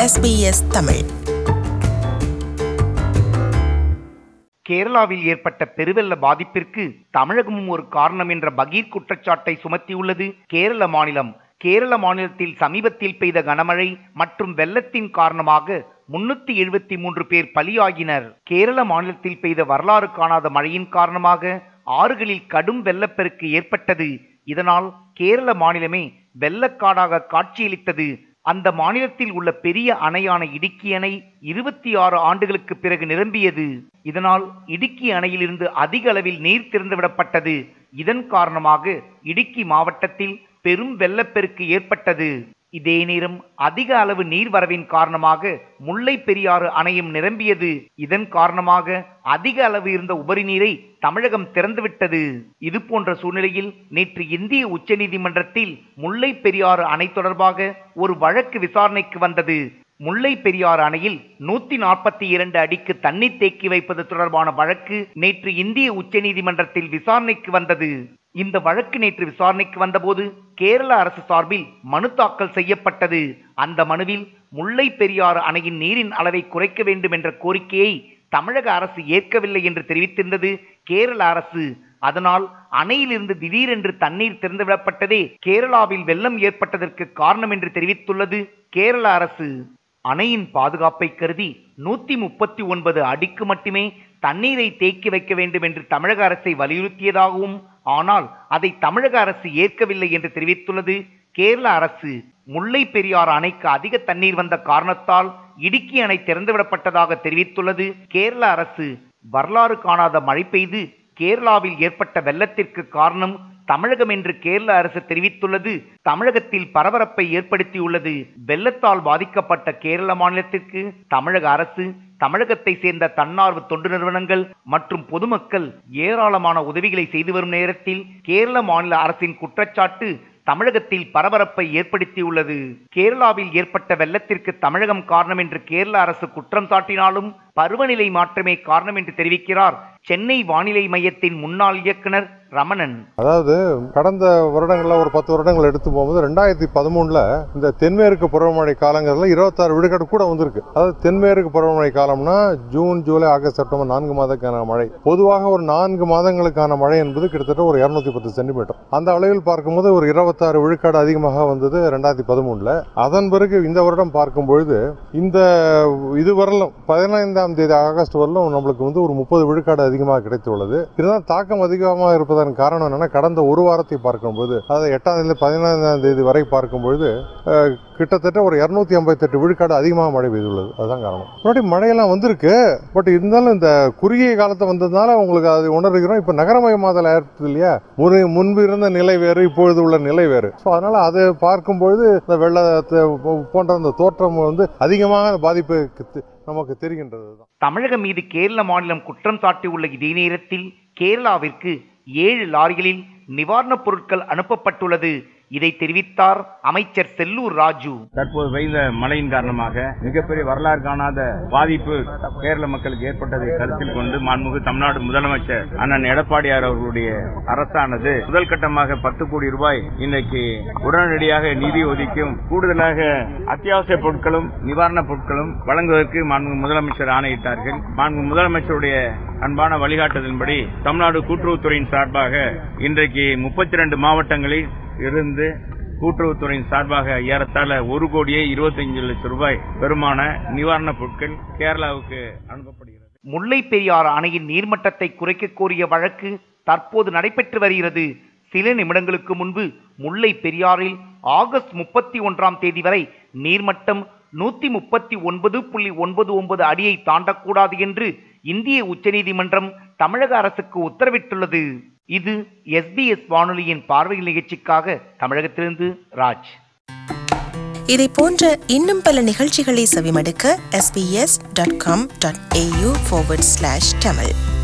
SBS Tamil கேரளாவில் ஏற்பட்ட பெருவெள்ள பாதிப்பிற்கு தமிழகமும் ஒரு காரணம் என்ற பகீர் குற்றச்சாட்டை சுமத்தியுள்ளது கேரள மாநிலம் கேரள மாநிலத்தில் சமீபத்தில் பெய்த கனமழை மற்றும் வெள்ளத்தின் காரணமாக முன்னூத்தி எழுபத்தி மூன்று பேர் பலியாகினர் கேரள மாநிலத்தில் பெய்த வரலாறு காணாத மழையின் காரணமாக ஆறுகளில் கடும் வெள்ளப்பெருக்கு ஏற்பட்டது இதனால் கேரள மாநிலமே வெள்ளக்காடாக காட்சியளித்தது அந்த மாநிலத்தில் உள்ள பெரிய அணையான இடுக்கி அணை இருபத்தி ஆறு ஆண்டுகளுக்கு பிறகு நிரம்பியது இதனால் இடுக்கி அணையிலிருந்து அதிக அளவில் நீர் திறந்துவிடப்பட்டது இதன் காரணமாக இடுக்கி மாவட்டத்தில் பெரும் வெள்ளப்பெருக்கு ஏற்பட்டது இதே நேரம் அதிக அளவு நீர்வரவின் காரணமாக முல்லை பெரியாறு அணையும் நிரம்பியது இதன் காரணமாக அதிக அளவு இருந்த உபரி நீரை தமிழகம் திறந்துவிட்டது இது போன்ற சூழ்நிலையில் நேற்று இந்திய உச்சநீதிமன்றத்தில் முல்லை பெரியாறு அணை தொடர்பாக ஒரு வழக்கு விசாரணைக்கு வந்தது முல்லை பெரியாறு அணையில் நூத்தி நாற்பத்தி இரண்டு அடிக்கு தண்ணீர் தேக்கி வைப்பது தொடர்பான வழக்கு நேற்று இந்திய உச்சநீதிமன்றத்தில் விசாரணைக்கு வந்தது இந்த வழக்கு நேற்று விசாரணைக்கு வந்தபோது கேரள அரசு சார்பில் மனு தாக்கல் செய்யப்பட்டது அந்த மனுவில் முல்லை பெரியாறு அணையின் நீரின் அளவை குறைக்க வேண்டும் என்ற கோரிக்கையை தமிழக அரசு ஏற்கவில்லை என்று தெரிவித்திருந்தது கேரள அரசு அதனால் அணையிலிருந்து திடீரென்று தண்ணீர் திறந்துவிடப்பட்டதே கேரளாவில் வெள்ளம் ஏற்பட்டதற்கு காரணம் என்று தெரிவித்துள்ளது கேரள அரசு அணையின் பாதுகாப்பை கருதி நூத்தி முப்பத்தி ஒன்பது அடிக்கு மட்டுமே தண்ணீரை தேக்கி வைக்க வேண்டும் என்று தமிழக அரசை வலியுறுத்தியதாகவும் ஆனால் அதை தமிழக அரசு ஏற்கவில்லை என்று தெரிவித்துள்ளது கேரள அரசு முல்லை பெரியாறு அணைக்கு அதிக தண்ணீர் வந்த காரணத்தால் இடுக்கி அணை திறந்துவிடப்பட்டதாக தெரிவித்துள்ளது கேரள அரசு வரலாறு காணாத மழை பெய்து கேரளாவில் ஏற்பட்ட வெள்ளத்திற்கு காரணம் தமிழகம் என்று கேரள அரசு தெரிவித்துள்ளது தமிழகத்தில் பரபரப்பை ஏற்படுத்தியுள்ளது வெள்ளத்தால் பாதிக்கப்பட்ட கேரள மாநிலத்திற்கு தமிழக அரசு தமிழகத்தை சேர்ந்த தன்னார்வ தொண்டு நிறுவனங்கள் மற்றும் பொதுமக்கள் ஏராளமான உதவிகளை செய்து வரும் நேரத்தில் கேரள மாநில அரசின் குற்றச்சாட்டு தமிழகத்தில் பரபரப்பை ஏற்படுத்தியுள்ளது கேரளாவில் ஏற்பட்ட வெள்ளத்திற்கு தமிழகம் காரணம் என்று கேரள அரசு குற்றம் சாட்டினாலும் பருவநிலை மாற்றமே காரணம் என்று தெரிவிக்கிறார் சென்னை வானிலை மையத்தின் முன்னாள் இயக்குனர் ரமணன் அதாவது கடந்த வருடங்களில் ஒரு பத்து வருடங்கள் எடுத்து போகும்போது ரெண்டாயிரத்தி பதிமூணுல இந்த தென்மேற்கு பருவமழை காலங்கிறதுல இருபத்தாறு விழுக்காடு கூட வந்திருக்கு அதாவது தென்மேற்கு பருவமழை காலம்னா ஜூன் ஜூலை ஆகஸ்ட் செப்டம்பர் நான்கு மாதக்கான மழை பொதுவாக ஒரு நான்கு மாதங்களுக்கான மழை என்பது கிட்டத்தட்ட ஒரு இரநூத்தி பத்து சென்டிமீட்டர் அந்த அளவில் பார்க்கும்போது ஒரு இருபத்தாறு விழுக்காடு அதிகமாக வந்தது ரெண்டாயிரத்தி பதிமூணுல அதன் பிறகு இந்த வருடம் பார்க்கும் பொழுது இந்த இது வரலும் பதினைந்தாம் தேதி ஆகஸ்ட் வரலும் நம்மளுக்கு வந்து ஒரு முப்பது விழுக்காடு அதிகமாக கிடைத்துள்ளது இதுதான் தாக்கம் அதிகமாக இருப்பதன் காரணம் என்னன்னா கடந்த ஒரு வாரத்தை பார்க்கும்போது அதாவது எட்டாம் தேதி பதினைந்தாம் தேதி வரை பார்க்கும்பொழுது அஹ், கிட்டத்தட்ட ஒரு இரநூத்தி ஐம்பத்தெட்டு விழுக்காடு அதிகமாக மழை பெய்துள்ளது அதுதான் காரணம் முன்னாடி மழையெல்லாம் வந்திருக்கு பட் இருந்தாலும் இந்த குறுகிய காலத்தை வந்ததுனால உங்களுக்கு அது உணர்கிறோம் இப்போ நகரமயமாதல் ஏற்படுது இல்லையா முன் முன்பு இருந்த நிலை வேறு இப்பொழுது உள்ள நிலை வேறு ஸோ அதனால அதை பார்க்கும்பொழுது இந்த வெள்ளத்தை போன்ற அந்த தோற்றம் வந்து அதிகமாக பாதிப்பு நமக்கு தெரிகின்றது தான் தமிழகம் மீது கேரள மாநிலம் குற்றம் சாட்டியுள்ள இதே நேரத்தில் கேரளாவிற்கு ஏழு லாரிகளில் நிவாரணப் பொருட்கள் அனுப்பப்பட்டுள்ளது இதை தெரிவித்தார் அமைச்சர் செல்லூர் ராஜு தற்போது பெய்த மழையின் காரணமாக மிகப்பெரிய வரலாறு காணாத பாதிப்பு கேரள மக்களுக்கு ஏற்பட்டதை கருத்தில் கொண்டு மாண்புமிகு தமிழ்நாடு முதலமைச்சர் அண்ணன் எடப்பாடியார் அவர்களுடைய அரசானது முதல் கட்டமாக பத்து கோடி ரூபாய் இன்னைக்கு உடனடியாக நிதி ஒதுக்கியும் கூடுதலாக அத்தியாவசிய பொருட்களும் நிவாரணப் பொருட்களும் வழங்குவதற்கு மாண்புமிகு முதலமைச்சர் ஆணையிட்டார்கள் மாண்புமிகு முதலமைச்சருடைய அன்பான வழிகாட்டுதலின்படி தமிழ்நாடு கூட்டுறவுத்துறையின் சார்பாக இன்றைக்கு முப்பத்தி ரெண்டு மாவட்டங்களில் இருந்து கூட்டுறவுத்துறையின் சார்பாக ஏறத்தாழ ஒரு கோடியே இருபத்தஞ்சு லட்சம் ரூபாய் பெருமான நிவாரணப் பொருட்கள் கேரளாவுக்கு அனுப்பப்படுகிறது முல்லை பெரியாறு அணையின் நீர்மட்டத்தை குறைக்க கோரிய வழக்கு தற்போது நடைபெற்று வருகிறது சில நிமிடங்களுக்கு முன்பு முல்லை பெரியாறில் ஆகஸ்ட் முப்பத்தி ஒன்றாம் தேதி வரை நீர்மட்டம் நூத்தி முப்பத்தி ஒன்பது புள்ளி ஒன்பது ஒன்பது அடியை தாண்டக்கூடாது என்று இந்திய உச்சநீதிமன்றம் தமிழக அரசுக்கு உத்தரவிட்டுள்ளது இது எஸ்பிஎஸ் வானொலியின் பார்வையில் நிகழ்ச்சிக்காக தமிழகத்திலிருந்து ராஜ் இதை போன்ற இன்னும் பல நிகழ்ச்சிகளை செவிமடுக்க sbs.com.au forward slash tamil